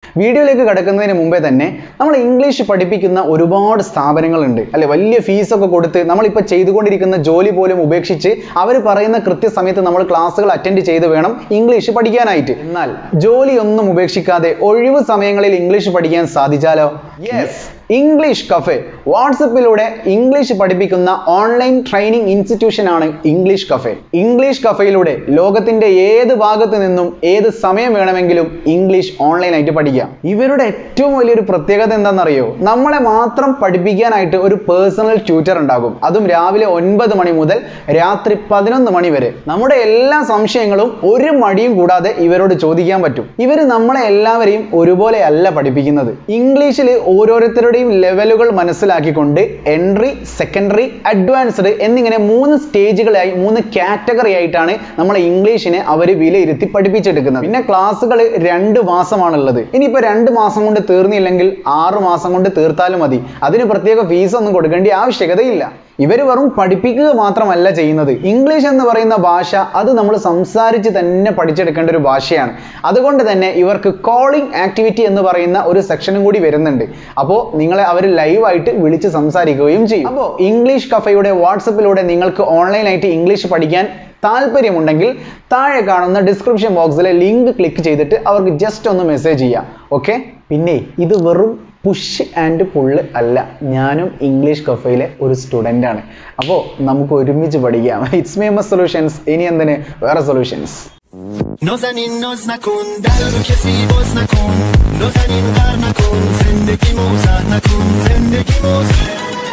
വീഡിയോയിലേക്ക് കടക്കുന്നതിന് മുമ്പേ തന്നെ നമ്മൾ ഇംഗ്ലീഷ് പഠിപ്പിക്കുന്ന ഒരുപാട് സ്ഥാപനങ്ങളുണ്ട് അല്ലെ വലിയ ഫീസൊക്കെ കൊടുത്ത് നമ്മളിപ്പോൾ ചെയ്തുകൊണ്ടിരിക്കുന്ന ജോലി പോലും ഉപേക്ഷിച്ച് അവർ പറയുന്ന കൃത്യസമയത്ത് നമ്മൾ ക്ലാസ്സുകൾ അറ്റൻഡ് ചെയ്ത് വേണം ഇംഗ്ലീഷ് പഠിക്കാനായിട്ട് എന്നാൽ ജോലിയൊന്നും ഉപേക്ഷിക്കാതെ ഒഴിവ് സമയങ്ങളിൽ ഇംഗ്ലീഷ് പഠിക്കാൻ സാധിച്ചാലോ യെസ് ഇംഗ്ലീഷ് കഫേ വാട്സപ്പിലൂടെ ഇംഗ്ലീഷ് പഠിപ്പിക്കുന്ന ഓൺലൈൻ ട്രെയിനിങ് ഇൻസ്റ്റിറ്റ്യൂഷൻ ആണ് ഇംഗ്ലീഷ് കഫേ ഇംഗ്ലീഷ് കഫേയിലൂടെ ലോകത്തിന്റെ ഏത് ഭാഗത്ത് നിന്നും ഏത് സമയം വേണമെങ്കിലും ഇംഗ്ലീഷ് ഓൺലൈനായിട്ട് പഠിക്കാം ഇവരുടെ ഏറ്റവും വലിയൊരു പ്രത്യേകത എന്താണെന്നറിയോ നമ്മളെ മാത്രം പഠിപ്പിക്കാനായിട്ട് ഒരു പേഴ്സണൽ ട്യൂറ്റർ ഉണ്ടാകും അതും രാവിലെ ഒൻപത് മണി മുതൽ രാത്രി പതിനൊന്ന് മണി വരെ നമ്മുടെ എല്ലാ സംശയങ്ങളും ഒരു മടിയും കൂടാതെ ഇവരോട് ചോദിക്കാൻ പറ്റും ഇവർ നമ്മളെ എല്ലാവരെയും ഒരുപോലെ അല്ല പഠിപ്പിക്കുന്നത് ഇംഗ്ലീഷിൽ ഓരോരുത്തരുടെയും ലെവലുകൾ മനസ്സിലാക്കിക്കൊണ്ട് എൻട്രി സെക്കൻഡറി അഡ്വാൻസ്ഡ് എന്നിങ്ങനെ മൂന്ന് സ്റ്റേജുകളായി മൂന്ന് കാറ്റഗറി ആയിട്ടാണ് നമ്മളെ ഇംഗ്ലീഷിനെ അവർ വിലയിരുത്തി പഠിപ്പിച്ചെടുക്കുന്നത് പിന്നെ ക്ലാസ്സുകൾ രണ്ട് മാസമാണുള്ളത് ഇനിയിപ്പോൾ രണ്ട് മാസം കൊണ്ട് തീർന്നില്ലെങ്കിൽ ആറ് മാസം കൊണ്ട് തീർത്താലും മതി അതിന് പ്രത്യേക ഫീസ് ഒന്നും കൊടുക്കേണ്ട ആവശ്യകതയില്ല ഇവർ വെറും പഠിപ്പിക്കുക മാത്രമല്ല ചെയ്യുന്നത് ഇംഗ്ലീഷ് എന്ന് പറയുന്ന ഭാഷ അത് നമ്മൾ സംസാരിച്ച് തന്നെ പഠിച്ചെടുക്കേണ്ട ഒരു ഭാഷയാണ് അതുകൊണ്ട് തന്നെ ഇവർക്ക് കോളിംഗ് ആക്ടിവിറ്റി എന്ന് പറയുന്ന ഒരു സെക്ഷനും കൂടി വരുന്നുണ്ട് അപ്പോൾ നിങ്ങളെ അവർ ലൈവായിട്ട് വിളിച്ച് സംസാരിക്കുകയും ചെയ്യും അപ്പോൾ ഇംഗ്ലീഷ് കഫയുടെ വാട്സപ്പിലൂടെ നിങ്ങൾക്ക് ഓൺലൈനായിട്ട് ഇംഗ്ലീഷ് പഠിക്കാൻ താല്പര്യമുണ്ടെങ്കിൽ താഴെ കാണുന്ന ഡിസ്ക്രിപ്ഷൻ ബോക്സിലെ ലിങ്ക് ക്ലിക്ക് ചെയ്തിട്ട് അവർക്ക് ജസ്റ്റ് ഒന്ന് മെസ്സേജ് ചെയ്യാം ഓക്കെ പിന്നെ ഇത് വെറും പുഷ് ആൻഡ് പുള്ള് അല്ല ഞാനും ഇംഗ്ലീഷ് കഫയിലെ ഒരു സ്റ്റുഡൻ്റ് ആണ് അപ്പോൾ നമുക്ക് ഒരുമിച്ച് പഠിക്കാം ഇറ്റ്സ് മേമസ് സൊല്യൂഷൻസ് ഇനി എന്തിന് വേറെ സൊല്യൂഷൻസ് نازنین ناز نکن در رو کسی باز نکن نازنین غر نکن زندگی موزد نکن زندگی موزد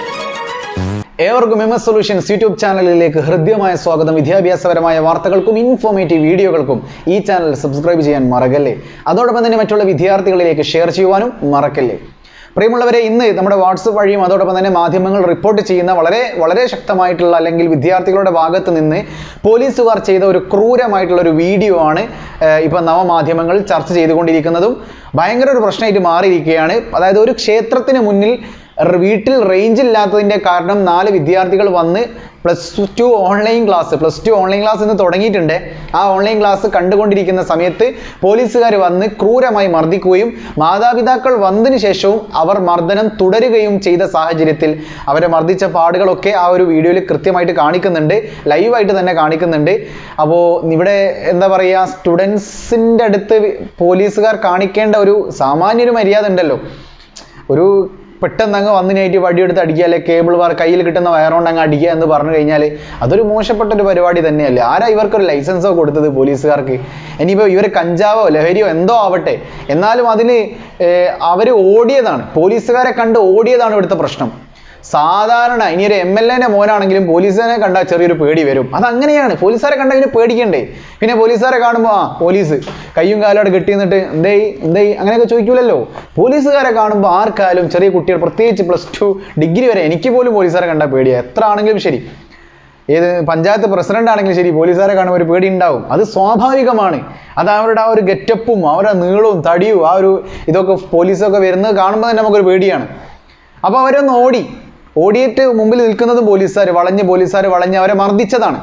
ഏവർക്കും എം എസ് സൊല്യൂഷൻസ് യൂട്യൂബ് ചാനലിലേക്ക് ഹൃദ്യമായ സ്വാഗതം വിദ്യാഭ്യാസപരമായ വാർത്തകൾക്കും ഇൻഫോർമേറ്റീവ് വീഡിയോകൾക്കും ഈ ചാനൽ സബ്സ്ക്രൈബ് ചെയ്യാൻ മറക്കല്ലേ അതോടൊപ്പം തന്നെ മറ്റുള്ള വിദ്യാർത്ഥികളിലേക്ക് ഷെയർ ചെയ്യുവാനും മറക്കല്ലേ പ്രിയമുള്ളവരെ ഇന്ന് നമ്മുടെ വാട്സപ്പ് വഴിയും അതോടൊപ്പം തന്നെ മാധ്യമങ്ങൾ റിപ്പോർട്ട് ചെയ്യുന്ന വളരെ വളരെ ശക്തമായിട്ടുള്ള അല്ലെങ്കിൽ വിദ്യാർത്ഥികളുടെ ഭാഗത്ത് നിന്ന് പോലീസുകാർ ചെയ്ത ഒരു ക്രൂരമായിട്ടുള്ള ഒരു വീഡിയോ ആണ് ഏർ ഇപ്പൊ നവമാധ്യമങ്ങൾ ചർച്ച ചെയ്തുകൊണ്ടിരിക്കുന്നതും ഭയങ്കര ഒരു പ്രശ്നമായിട്ട് മാറിയിരിക്കുകയാണ് അതായത് ഒരു ക്ഷേത്രത്തിന് മുന്നിൽ ർ വീട്ടിൽ റേഞ്ച് ഇല്ലാത്തതിന്റെ കാരണം നാല് വിദ്യാർത്ഥികൾ വന്ന് plus two online class plus two online class ഇന്ന് തുടങ്ങിയിട്ടുണ്ട് ആ ഓൺലൈൻ ക്ലാസ് കണ്ടുകൊണ്ടിരിക്കുന്ന സമയത്ത് പോലീസുകാർ വന്ന് ക്രൂരമായി മർദ്ദിക്കുകയും മാതാപിതാക്കൾ വന്നതിന് ശേഷവും അവർ മർദ്ദനം തുടരുകയും ചെയ്ത സാഹചര്യത്തിൽ അവരെ മർദ്ദിച്ച പാടുകളൊക്കെ ആ ഒരു വീഡിയോയിൽ കൃത്യമായിട്ട് കാണിക്കുന്നുണ്ട് ലൈവായിട്ട് തന്നെ കാണിക്കുന്നുണ്ട് അപ്പോൾ ഇവിടെ എന്താ പറയുക സ്റ്റുഡൻസിൻ്റെ അടുത്ത് പോലീസുകാർ കാണിക്കേണ്ട ഒരു സാമാന്യൊരു മര്യാദ ഉണ്ടല്ലോ ഒരു പെട്ടെന്ന് അങ്ങ് വന്നിനായിട്ട് വടിയെടുത്ത് അടിക്കുക അല്ലെ കേബിൾ വാർ കയ്യിൽ കിട്ടുന്ന വയറുകൊണ്ട് അങ്ങ് അടിക്കുക എന്ന് പറഞ്ഞു കഴിഞ്ഞാൽ അതൊരു മോശപ്പെട്ട ഒരു പരിപാടി തന്നെയല്ലേ ആരാ ഇവർക്കൊരു ലൈസൻസോ കൊടുത്തത് പോലീസുകാർക്ക് ഇനിയിപ്പോൾ ഇവർ കഞ്ചാവോ ലഹരിയോ എന്തോ ആവട്ടെ എന്നാലും അതിന് അവർ ഓടിയതാണ് പോലീസുകാരെ കണ്ട് ഓടിയതാണ് ഇവിടുത്തെ പ്രശ്നം സാധാരണ ഇനി ഒരു എം എൽ എന്റെ മോനാണെങ്കിലും പോലീസിനെ കണ്ടാൽ ചെറിയൊരു പേടി വരും അത് അങ്ങനെയാണ് പോലീസുകാരെ കണ്ടാൽ പിന്നെ പേടിക്കണ്ടേ പിന്നെ പോലീസുകാരെ കാണുമ്പോൾ ആ പോലീസ് കയ്യും കാലോടെ കെട്ടി നിന്നിട്ട് എന്തേ എന്തേ അങ്ങനെയൊക്കെ ചോദിക്കൂലല്ലോ പോലീസുകാരെ കാണുമ്പോൾ ആർക്കായാലും ചെറിയ കുട്ടികൾ പ്രത്യേകിച്ച് പ്ലസ് ടു ഡിഗ്രി വരെ എനിക്ക് പോലും പോലീസുകാരെ കണ്ടാൽ പേടിയാണ് എത്ര ആണെങ്കിലും ശരി ഏത് പഞ്ചായത്ത് പ്രസിഡന്റ് ആണെങ്കിലും ശരി പോലീസുകാരെ കാണുമ്പോൾ ഒരു പേടി ഉണ്ടാവും അത് സ്വാഭാവികമാണ് അത് അവരുടെ ആ ഒരു ഗെറ്റപ്പും അവരുടെ നീളവും തടിയും ആ ഒരു ഇതൊക്കെ പോലീസൊക്കെ വരുന്നത് കാണുമ്പോൾ തന്നെ നമുക്കൊരു പേടിയാണ് അപ്പോൾ അവരൊന്ന് ഓടി ഓടിയിട്ട് മുമ്പിൽ നിൽക്കുന്നത് പോലീസുകാർ വളഞ്ഞ് പോലീസുകാർ വളഞ്ഞ് അവരെ മർദ്ദിച്ചതാണ്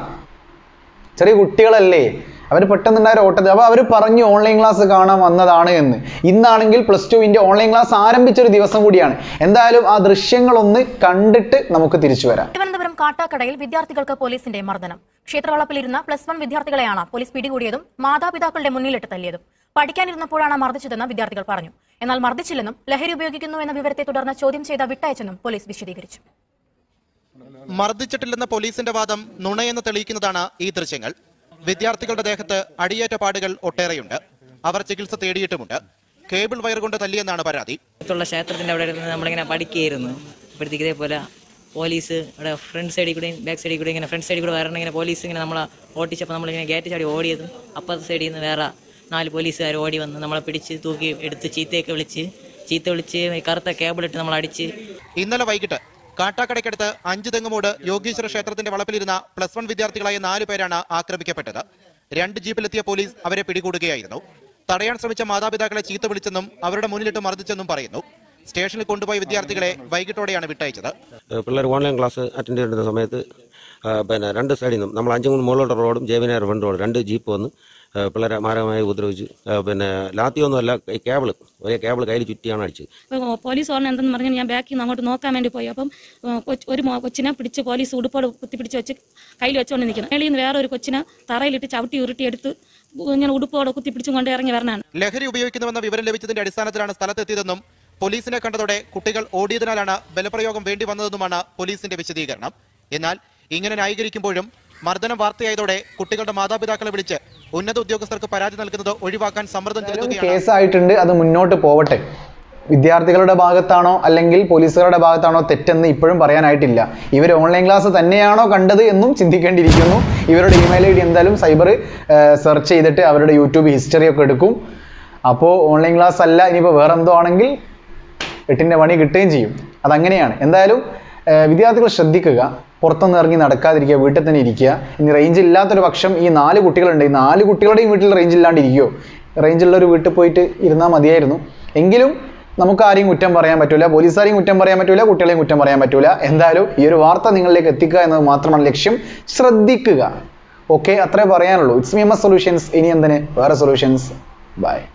ചെറിയ കുട്ടികളല്ലേ അവർ പെട്ടെന്നുണ്ടായ ഓട്ടത്തിൽ അപ്പോൾ അവർ പറഞ്ഞു ഓൺലൈൻ ക്ലാസ് കാണാൻ വന്നതാണ് എന്ന് ഇന്നാണെങ്കിൽ പ്ലസ് ടുവിൻ്റെ ഓൺലൈൻ ക്ലാസ് ആരംഭിച്ച ഒരു ദിവസം കൂടിയാണ് എന്തായാലും ആ ദൃശ്യങ്ങളൊന്ന് കണ്ടിട്ട് നമുക്ക് തിരിച്ചു വരാം തിരുവനന്തപുരം കാട്ടാക്കടയിൽ വിദ്യാർത്ഥികൾക്ക് പോലീസിന്റെ മർദ്ദനം ക്ഷേത്രവളപ്പിലിരുന്ന പ്ലസ് വൺ വിദ്യാർത്ഥികളെയാണ് പോലീസ് പിടികൂടിയതും മാതാപിതാക്കളുടെ മുന്നിലിട്ട് തല്ലിയതും പഠിക്കാനിരുന്നപ്പോഴാണ് മർദ്ദിച്ചതെന്ന് വിദ്യാർത്ഥികൾ പറഞ്ഞു എന്നാൽ മർദ്ദിച്ചില്ലെന്നും ലഹരി ഉപയോഗിക്കുന്നു എന്ന വിവരത്തെ തുടർന്ന് ചോദ്യം ചെയ്ത വിട്ടയച്ചെന്നും പോലീസ് വിശദീകരിച്ചു മർദ്ദിച്ചിട്ടില്ലെന്ന പോലീസിന്റെ വാദം നുണയെന്ന് തെളിയിക്കുന്നതാണ് ഈ ദൃശ്യങ്ങൾ വിദ്യാർത്ഥികളുടെ ദേഹത്ത് അടിയേറ്റ പാടുകൾ ഒട്ടേറെയുണ്ട് അവർ ചികിത്സ തേടിയിട്ടുമുണ്ട് കേബിൾ വയർ കൊണ്ട് തല്ലിയെന്നാണ് പരാതി അടുത്തുള്ള ക്ഷേത്രത്തിന്റെ അവിടെ ഇരുന്ന് നമ്മളിങ്ങനെ പഠിക്കുകയായിരുന്നു അപ്പോഴത്തേക്ക് ഇതേപോലെ പോലീസ് ഇവിടെ ഫ്രണ്ട് സൈഡിൽ കൂടെയും ബാക്ക് സൈഡിൽ കൂടെ ഇങ്ങനെ ഫ്രണ്ട് സൈഡിൽ കൂടെ വരണം ഇങ്ങനെ പോലീസ് ഇങ്ങനെ നമ്മളെ ഓട്ടിച്ചപ്പോൾ നമ്മളിങ്ങനെ ഗേറ്റ് ചാടി ഓടിയതും അപ്പുറത്തെ സൈഡിൽ നിന്ന് വേറെ നാല് പോലീസുകാർ ഓടി വന്ന് നമ്മളെ പിടിച്ച് തൂക്കി എടുത്ത് ചീത്തയൊക്കെ വിളിച്ച് ചീത്ത വിളിച്ച് ഈ കറുത്ത കേബിൾ ഇട്ട് നമ്മൾ അടിച്ച് ഇന്നലെ വൈകിട്ട് കാട്ടാക്കടയ്ക്കടുത്ത് അഞ്ചു തെങ്ങുമൂട് യോഗീശ്വര ക്ഷേത്രത്തിന്റെ വളപ്പിലിരുന്ന പ്ലസ് വൺ വിദ്യാർത്ഥികളായ നാലു പേരാണ് ആക്രമിക്കപ്പെട്ടത് രണ്ട് ജീപ്പിലെത്തിയ പോലീസ് അവരെ പിടികൂടുകയായിരുന്നു തടയാൻ ശ്രമിച്ച മാതാപിതാക്കളെ ചീത്ത വിളിച്ചെന്നും അവരുടെ മുന്നിലിട്ട് മർദ്ദിച്ചെന്നും പറയുന്നു സ്റ്റേഷനിൽ കൊണ്ടുപോയ വിദ്യാർത്ഥികളെ വൈകിട്ടോടെയാണ് വിട്ടയച്ചത് പിള്ളേർ ഓൺലൈൻ ക്ലാസ് അറ്റൻഡ് ചെയ്തിരുന്ന സമയത്ത് ആ, പിന്നെ രണ്ട് സൈഡിൽ നിന്നും നമ്മൾ അഞ്ചുമൂന്ന് മുകളിലോട്ട് റോഡും ജേവിനാർ ഫ്രണ്ട് റോഡ് രണ്ട് ജീപ്പ് വന്ന് ആ, പിള്ളേരെ മാരകമായി ഉപദ്രവിച്ച് ആ, പിന്നെ ലാത്തിയൊന്നുമല്ല ഈ കേബിൾ ഒരേ കേബിൾ കയ്യിൽ ചുറ്റിയാണ് അടിച്ചത് അപ്പോൾ പോലീസ് ഓർണ എന്തെന്ന് പറഞ്ഞ് ഞാൻ ബാക്കിൽ നിന്ന് അങ്ങോട്ട് നോക്കാൻ വേണ്ടി പോയി അപ്പം ഏഹ്, കൊച്ച്- ഒരു മോ- കൊച്ചിനെ പിടിച്ച് പോലീസ് ഉടുപ്പോട് കുത്തിപ്പിടിച്ച് വെച്ച് കയ്യിൽ വെച്ചുകൊണ്ട് നിൽക്കുന്നു മേളിൽ നിന്ന് വേറെ ഒരു കൊച്ചിനെ തറയിലിട്ട് ചവിട്ടി ഉരുട്ടി എടുത്ത് ഇങ്ങനെ ഉടുപ്പോടെ കുത്തിപ്പിടിച്ചും കൊണ്ട് ഇറങ്ങി വരണാണ് ലഹരി ഉപയോഗിക്കുന്നുവെന്ന വിവരം ലഭിച്ചതിന്റെ അടിസ്ഥാനത്തിലാണ് സ്ഥലത്തെത്തിയതെന്നും പോലീസിനെ കണ്ടതോടെ കുട്ടികൾ ഓടിയതിനാലാണ് ബലപ്രയോഗം വേണ്ടി വന്നതെന്നുമാണ് പോലീസിന്റെ വിശദീകരണം എന്നാൽ ഇങ്ങനെ ന്യായീകരിക്കുമ്പോഴും മർദ്ദനം വാർത്തയായതോടെ കുട്ടികളുടെ മാതാപിതാക്കളെ വിളിച്ച് ഉന്നത ഉദ്യോഗസ്ഥർക്ക് പരാതി നൽകുന്നത് ഒഴിവാക്കാൻ സമ്മർദ്ദം ചെലുത്തുകയാണ് കേസായിട്ടുണ്ട് അത് മുന്നോട്ട് പോവട്ടെ വിദ്യാർത്ഥികളുടെ ഭാഗത്താണോ അല്ലെങ്കിൽ പോലീസുകാരുടെ ഭാഗത്താണോ തെറ്റെന്ന് ഇപ്പോഴും പറയാനായിട്ടില്ല ഇവർ ഓൺലൈൻ ക്ലാസ് തന്നെയാണോ കണ്ടത് എന്നും ചിന്തിക്കേണ്ടിയിരിക്കുന്നു ഇവരുടെ ഇമെയിൽ ഐ ഡി എന്തായാലും സൈബർ സെർച്ച് ചെയ്തിട്ട് അവരുടെ യൂട്യൂബ് ഹിസ്റ്ററി ഒക്കെ എടുക്കും അപ്പോൾ ഓൺലൈൻ ക്ലാസ് അല്ല ഇനിയിപ്പോൾ വേറെ എന്തോ ആണെങ്കിൽ എട്ടിൻ്റെ പണി കിട്ടുകയും ചെയ്യും അതങ്ങനെയാണ് എന്തായാലും ഏർ വിദ്യാർത്ഥികൾ ശ്രദ്ധിക്കുക പുറത്തൊന്നും ഇറങ്ങി നടക്കാതിരിക്കുക വീട്ടിൽ തന്നെ ഇരിക്കുക ഇനി റേഞ്ച് ഇല്ലാത്തൊരു പക്ഷം ഈ നാല് കുട്ടികളുണ്ട് ഈ നാല് കുട്ടികളുടെയും വീട്ടിൽ റേഞ്ച് ഇല്ലാണ്ടിരിക്കുമോ റേഞ്ചുള്ള ഒരു വീട്ടിൽ പോയിട്ട് ഇരുന്നാൽ മതിയായിരുന്നു എങ്കിലും നമുക്ക് ആരെയും കുറ്റം പറയാൻ പറ്റൂല പോലീസുകാരെയും കുറ്റം പറയാൻ പറ്റൂല കുട്ടികളെയും കുറ്റം പറയാൻ പറ്റൂല എന്തായാലും ഈ ഒരു വാർത്ത നിങ്ങളിലേക്ക് എത്തിക്കുക എന്നത് മാത്രമാണ് ലക്ഷ്യം ശ്രദ്ധിക്കുക ഓക്കെ അത്രേ പറയാനുള്ളൂ ഇറ്റ്സ് മീമ സൊല്യൂഷൻസ് ഇനി എന്തിന് വേറെ സൊല്യൂഷൻസ് ബൈ